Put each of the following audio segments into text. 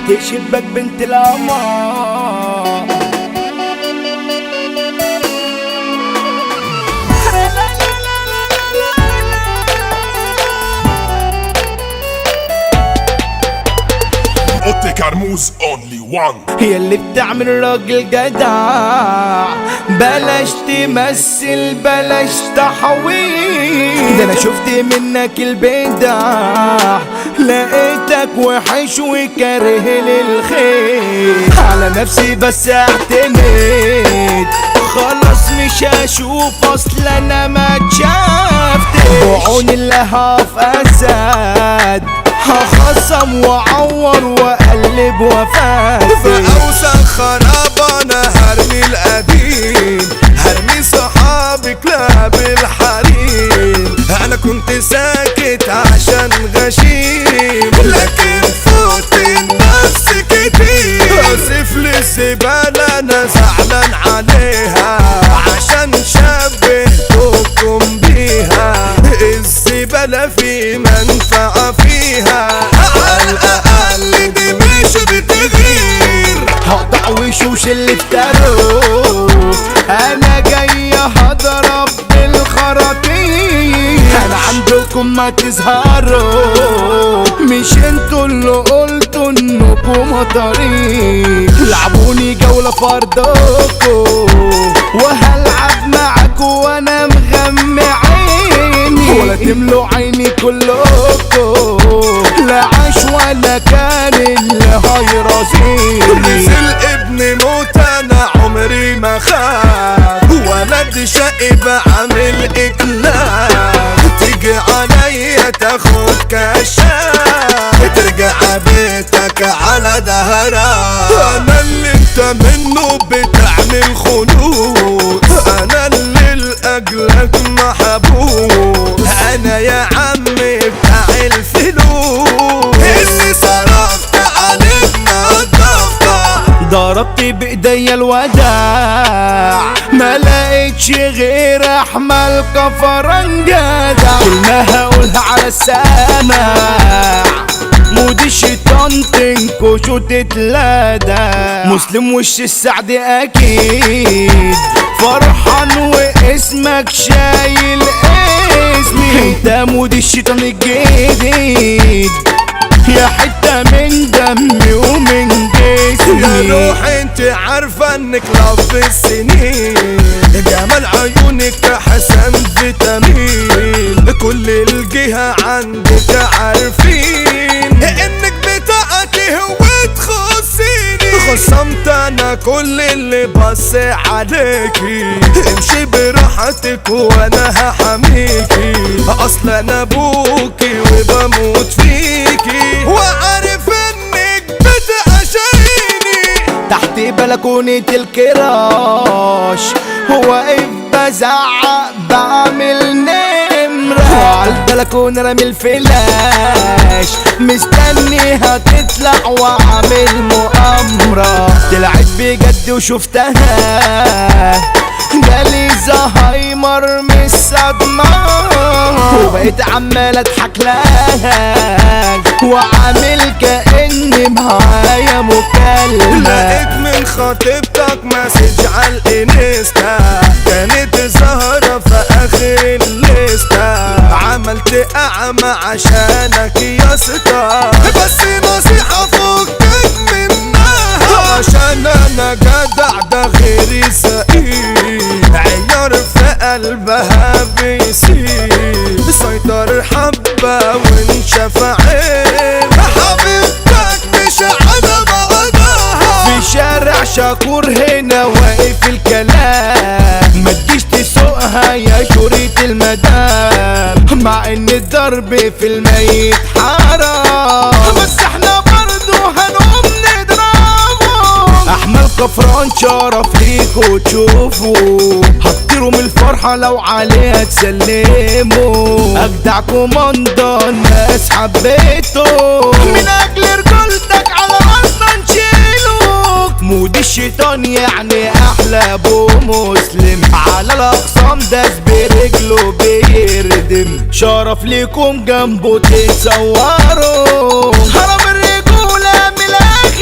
تحت شباك بنت القمر اوتي كرموز اونلي وان هي اللي بتعمل راجل جدع بلاش تمثل بلاش تحويل ده انا شفت منك البدع لقيتك وحش وكاره للخير على نفسي بس اعتمد خلاص مش هشوف اصل انا ما اتشافت بعون الله في اسد هخصم واعور واقلب وفاتي فأوسخ خراب انا هرمي القديم هرمي صحابي كلاب الحريم انا كنت ساكت عشان غشيم لكن فوت النفس كتير اسف للزبالة انا زعلان عليها عشان شبهتكم بيها الزبالة في منفعة فيها على الأقل دي مش بتغير هقطع وشوش اللي افتروا انا جاي هضرب بالخراطيم انا عندكم ما تظهروا مش انتوا اللي قلتوا انكم مطارين لعبوني جولة فرضكم وهلعب معاكوا وانا مغمى عيني ولا تملوا عيني كلكم لا عاش ولا كان اللي هيراسيني نزل ابن موت انا عمري ما خاف ولد شقي بعمل اكلاف تيجي عليا تاخد كشاف ترجع بيتك على دهرك انا اللي انت منه بتعمل خلود انا اللي لاجلك محبوب انا يا عمي بتاع الفلوس اللي صرفت عليك نضفتك ضربت بايديا الوداع ما لقيتش غير احمل كفران جدع كلمة هقولها على السماع مود الشيطان تنكش وتتلادى مسلم وش السعد اكيد فرحان واسمك شايل اسمي انت مود الشيطان الجديد يا حتة من دمي ومن جسمي يا روح انت عارفة انك لف السنين جمال عيونك احسن فيتامين كل الجهة عندك عارفين انك بتاعتي وتخصيني خصمت انا كل اللي بص عليكي امشي براحتك وانا هحميكي اصل انا ابوكي وبموت فيكي وعارف انك بتعشقيني تحت بلكونة الكراش واقف بزعق بعمل نمرة وعلى البلكونة رامي الفلاش مستنيها تطلع واعمل مؤامرة طلعت بجد وشفتها جالي زهايمر من الصدمة وبقيت عمال اضحك لها وعامل كأني معايا مكالمة لقيت من خطيبتك مسج على الانستا كانت ظاهرة في اخر الليستا عملت اعمى عشانك يا اسطى بس نصيحة فكك منها عشان انا جدع ده غيري سقيم عيار في قلبها بيسيب سيطر حبة وانشف عين حبيبتك مش على بعضها في شارع شاكور هنا واقف الكلام ما تجيش تسوقها يا شريط المدام مع ان الضرب في الميت حرام بس احنا برضو هنقوم نضربه احمد كفران شرف ليكوا تشوفوا هتطيروا من الفرحة لو عليها تسلموا اجدع كوماندان ناس حبيته من اجل رجولتك على اصلا نشيلوك مود الشيطان يعني احلى ابو مسلم على الاقسام داس برجله بيردم شرف ليكم جنبه تتصوروا هرم الرجولة من الاخر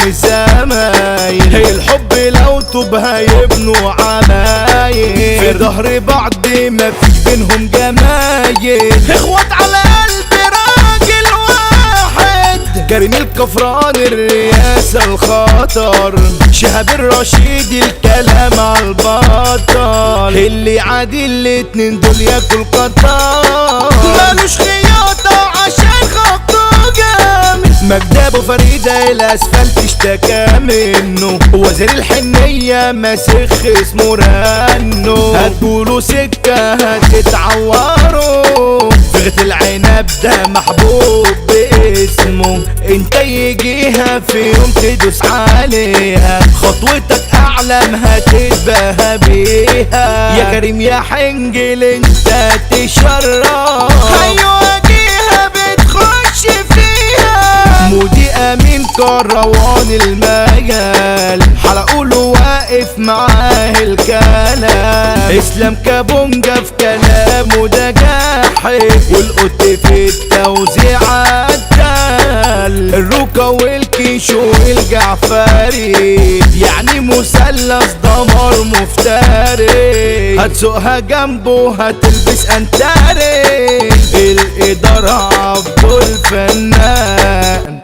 وزمايل الحب لو طب هيبنوا عمايل في ظهر بعض مفيش بينهم جمايل اخوات على قلب راجل واحد كريم الكفران الرئاسة الخطر شهاب الرشيد الكلام على البطل اللي عادي الاتنين دول ياكل قطار مالوش خياطة عشان خطه جامد مجدب وفريدة الاسفلت اشتكى منه وزير الحنية ماسخ اسمه رنو هتقولوا سكة هتتعوروا فغة العنب ده محبوب باسمه انت يجيها في يوم تدوس عليها خطوتك اعلم هتتباهى بيها يا كريم يا حنجل انت تشرف ايوه جيها بتخش فيها مودي امين كروان المجال حلقوله واقف معاه الكلام اسلام كابونجا في كلامه ده جاحد والقط في التوزيع عدال الروكا والكيش والجعفري يعني مثلث دمار مفتري هتسوقها جنبه هتلبس انتاري الاداره عبد الفنان